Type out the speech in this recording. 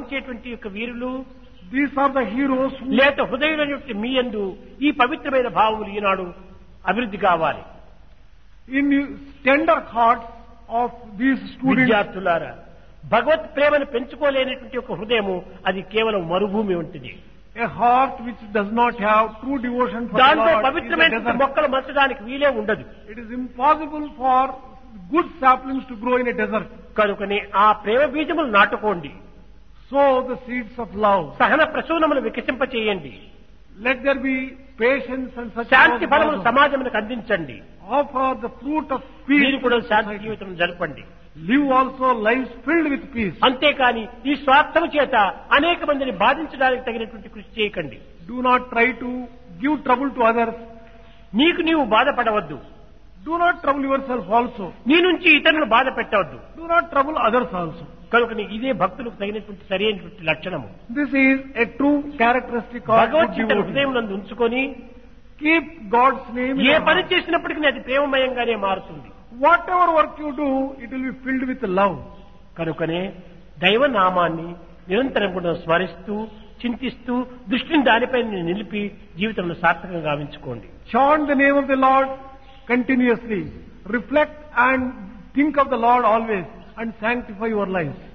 వచ్చేటువంటి యొక్క వీరులు These are the heroes who లేక హృదయులైనటువంటి మీ యందు ఈ పవిత్రమైన భావములు ఈనాడు అభివృద్ధి కావాలి in tender hearts of these students. విద్యార్థులారా భగవత్ ప్రేమను పెంచుకోలేనటువంటి ఒక హృదయము అది కేవలం మరుభూమి ఉంటుంది A heart which does not have true devotion for the దాంట్లో Lord is a పవిత్రమైన desert. మొక్కలు మచ్చడానికి వీలే ఉండదు It is impossible for good saplings to grow in a desert. కనుకనే ఆ ప్రేమ బీజములు నాటుకోండి Sow the seeds of love. సహన ప్రసూనములు వికసింపచేయండి Let there be patience and such శాంతి ఫలములు also. సమాజములకు అందించండి Offer the fruit of మీరు peace. కూడా to శాంతి society. జీవితం జరపండి Live also lives filled with peace. అంతేకాని ఈ స్వార్థము చేత అనేక మందిని బాధించడానికి తగినటువంటి కృషి చేయకండి Do not try to give trouble to others. నీకు నీవు బాధపడవద్దు Do not trouble yourself also. నీ నుంచి ఇతరులను బాధ పెట్టవద్దు Do not trouble others also. కనుక ఇదే భక్తులకు తగినటువంటి సరైనటువంటి లక్షణము This is a true characteristic of good Bhagavad Gita devotee. హృదయం నందు ఉంచుకొని Keep God's name in A your పని heart. చేసినప్పటికీ అది ప్రేమమయంగానే మారుతుంది Whatever work you do, it will be filled with love. కనుకనే దైవ నామాన్ని నిరంతరం కూడా స్మరిస్తూ చింతిస్తూ దృష్టిని దానిపై నిలిపి జీవితంలో సార్థకంగా గావించుకోండి Chant the name of the Lord continuously. Reflect and think of the Lord always and sanctify your lives.